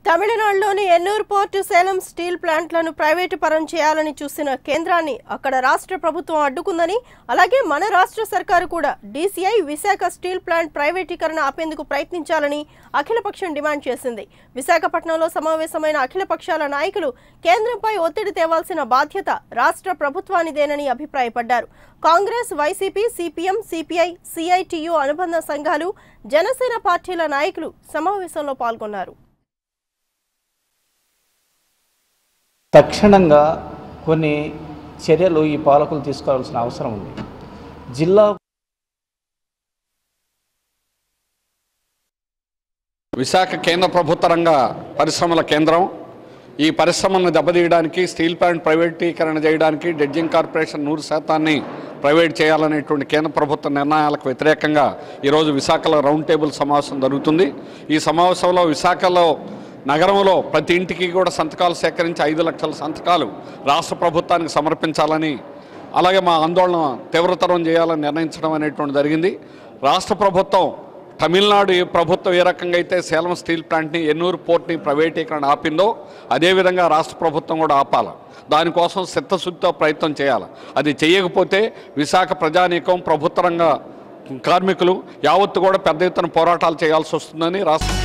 తమిళనాడులోని Ennore port Salem steel ప్లాంట్లను private పరం చేయాలని చూసిన కేంద్రాన్ని అక్కడ రాష్ట్ర ప్రభుత్వం అడ్డుకుందని అలాగే మన రాష్ట్ర సర్కారు కూడా డీసీఐ విశాఖ స్టీల్ ప్లాంట్ ప్రైవేటీకరణ ఆపేందుకు ప్రయత్నించాలని అఖిలపక్షం డిమాండ్ చేసింది విశాఖపట్నంలో సమావేశమైన అఖిలపక్షాల నాయకులు కేంద్రంపై ఒత్తిడి తేవాల్సిన బాధ్యత రాష్ట్ర ప్రభుత్వానిదేనని అభిప్రాయపడ్డారు Congress YCP CPM CPI CITU అనుబంధ సంఘాలు జనసేన పార్టీల నాయకులు సమావేశంలో పాల్గొన్నారు తక్షణంగా కొన్ని చర్యలు ఈ పాలకులు తీసుకోవాల్సిన అవసరం ఉంది జిల్లా విశాఖ కేంద్ర ప్రభుత్వ రంగ పరిశ్రమల కేంద్రం ఈ పరిశ్రమలను దెబ్బతీయడానికి స్టీల్ ప్లాంట్ ప్రైవేటీకరణ చేయడానికి డెడ్జింగ్ కార్పొరేషన్ నూరు శాతాన్ని ప్రైవేట్ చేయాలనేటువంటి కేంద్ర ప్రభుత్వ నిర్ణయాలకు వ్యతిరేకంగా ఈరోజు విశాఖలో రౌండ్ టేబుల్ సమావేశం జరుగుతుంది ఈ సమావేశంలో విశాఖలో నగరంలో ప్రతి ఇంటికి కూడా సంతకాలు సేకరించి ఐదు లక్షల సంతకాలు రాష్ట్ర ప్రభుత్వానికి సమర్పించాలని అలాగే మా ఆందోళన తీవ్రతరం చేయాలని నిర్ణయించడం అనేటువంటి జరిగింది రాష్ట్ర ప్రభుత్వం తమిళనాడు ఏ ప్రభుత్వం ఏ రకంగా అయితే సేలం స్టీల్ ప్లాంట్ని ఎన్నూరు పోర్ట్ని ప్రైవేటీకరణ ఆపిందో అదేవిధంగా రాష్ట్ర ప్రభుత్వం కూడా ఆపాలి దానికోసం చిత్తశుద్ధితో ప్రయత్నం చేయాలి అది చేయకపోతే విశాఖ ప్రజానీకం ప్రభుత్వ రంగ కార్మికులు యావత్తు కూడా పెద్ద ఎత్తున పోరాటాలు చేయాల్సి వస్తుందని రాష్ట్ర